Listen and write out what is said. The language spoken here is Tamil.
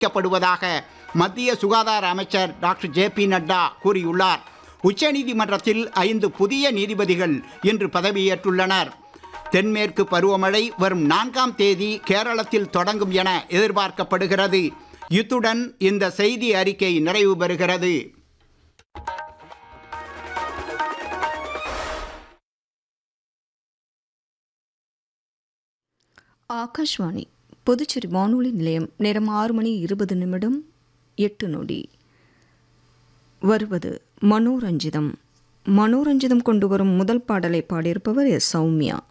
ப்படுவதாக மத்திய சுகாதார அமைச்சர் டாக்டர் ஜே பி நட்டா கூறியுள்ளார் உச்சநீதிமன்றத்தில் ஐந்து புதிய நீதிபதிகள் இன்று பதவியேற்றுள்ளனர் தென்மேற்கு பருவமழை வரும் நான்காம் தேதி கேரளத்தில் தொடங்கும் என எதிர்பார்க்கப்படுகிறது இத்துடன் இந்த செய்தி அறிக்கை நிறைவு பெறுகிறது ஆகாஷ்வாணி புதுச்சேரி வானொலி நிலையம் நேரம் ஆறு மணி இருபது நிமிடம் எட்டு நொடி வருவது மனோரஞ்சிதம் மனோரஞ்சிதம் கொண்டு வரும் முதல் பாடலை பாடியிருப்பவர் எஸ் சௌமியா